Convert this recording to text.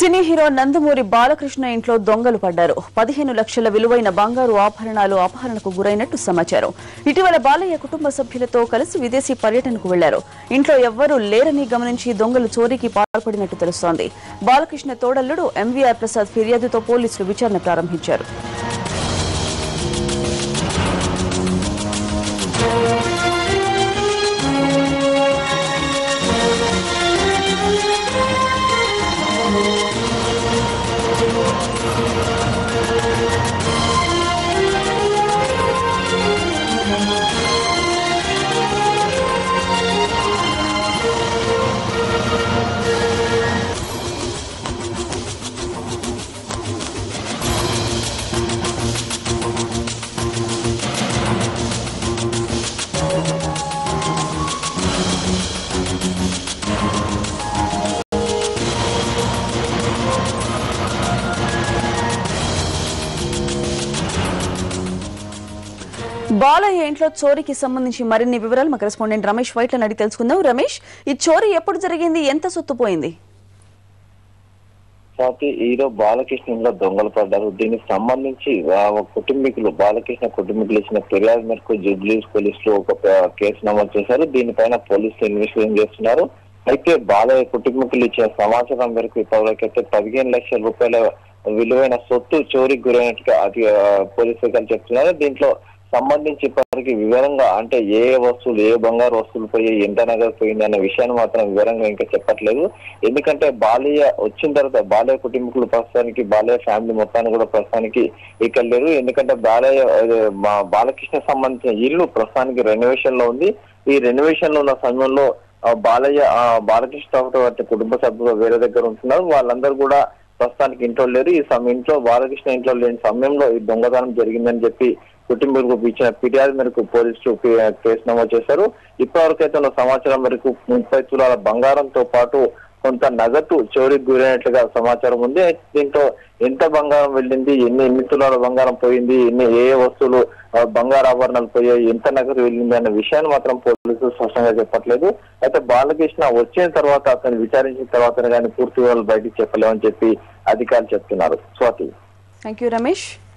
cine hero Nandamuri Balakrishna ఇంట్లో దొంగలు పడ్డారు పదిహేను లక్షల విలువైన బంగారు ఆభరణాలు అపహరణకు గురైనట్టు సమాచారం ఇటీవల బాలయ్య కుటుంబ సభ్యులతో కలిసి విదేశీ పర్యటనకు వెళ్లారు ఇంట్లో ఎవ్వరూ లేరని గమనించి దొంగలు చోరీకి పాల్పడినట్టు తెలుస్తోంది బాలకృష్ణ తోడల్లుడు ఎంవీఆర్ ప్రసాద్ ఫిర్యాదుతో పోలీసులు విచారణ ప్రారంభించారు బాలయ్య ఇంట్లో చోరీకి సంబంధించి మరిన్ని వివరాలు మా కరెస్పాండెంట్ రమేష్ వైట్లను అడిగి తెలుసుకుందాం రమేష్ ఈ చోరీ ఎప్పుడు జరిగింది ఎంత సొత్తు పోయింది స్వాతి హీరో బాలకృష్ణ ఇంట్లో దొంగలు పడ్డారు దీనికి సంబంధించి ఆ, ఒక కుటుంబీకులు బాలకృష్ణ కుటుంబీకులు ఇచ్చిన ఫిర్యాదు మేరకు జూబ్లీస్ పోలీసులు ఒక ప- కేసు నమోదు చేశారు దీనిపైన పోలీసులు ఇన్వెస్టిగేషన్ చేస్తున్నారు అయితే బాలయ్య కుటుంబీకులు ఇచ్చిన సమాచారం మేరకు ఇప్పటివరకైతే పదిహేను లక్షల రూపాయల విలువైన సొత్తు చోరీకి గురైనట్టుగా అది ఆ, పోలీసు అధికారులు చెప్తున్నారు దీంట్లో సంబంధించి ఇప్పటికి వివరంగా అంటే ఏ ఏ వస్తువులు ఏ బంగారు వస్తువులు పోయి ఎంత నగదు పోయింది అనే విషయాన్ని మాత్రం వివరంగా ఇంకా చెప్పట్లేదు ఎందుకంటే బాలయ్య వచ్చిన తర్వాత బాలయ్య కుటుంబీకులు ప్రస్తుతానికి బాలయ్య ఫ్యామిలీ మొత్తాన్ని కూడా ప్రస్తుతానికి ఇక్కడ లేరు ఎందుకంటే బాలయ్య అదే, మా బాలకృష్ణ సంబంధించిన ఇల్లు ప్రస్తుతానికి రెనోవేషన్ లో ఉంది ఈ రెనోవేషన్ లో ఉన్న సమయంలో ఆ, బాలయ్య ఆ, బాలకృష్ణ వంటి కుటుంబ సభ్యులు వేరే దగ్గర ఉంటున్నారు వాళ్ళందరూ కూడా ప్రస్తుతానికి ఇంట్లో లేరు ఈ సమయం ఇంట్లో బాలకృష్ణ ఇంట్లో లేని సమయంలో ఈ దొంగతనం జరిగిందని చెప్పి కుటుంబీకులకు ఇచ్చిన ఫిర్యాదు మేరకు పోలీసులు ఫి- కేసు నమోదు చేశారు ఇప్పటివరకు అయితే ఉన్న సమాచారం మేరకు ముప్పై తులాల బంగారంతో పాటు కొంత నగదు చోరీకి గురైనట్లుగా సమాచారం ఉంది అయితే దీంట్లో ఎంత బంగారం వెళ్ళింది ఎన్ని ఎన్ని తులాల బంగారం పోయింది ఎన్ని ఏ ఏ వస్తువులు ఆ, బంగారు ఆభరణాలు పోయాయి ఎంత నగదు వెళ్ళింది అనే విషయాన్ని మాత్రం పోలీసులు స్పష్టంగా చెప్పట్లేదు అయితే బాలకృష్ణ వచ్చిన తర్వాత అతను విచారించిన తర్వాత కానీ పూర్తి వివరాలు బయటికి చెప్పలేమని చెప్పి అధికారులు చెప్తున్నారు స్వాతి థ్యాంక్ యూ రమేష్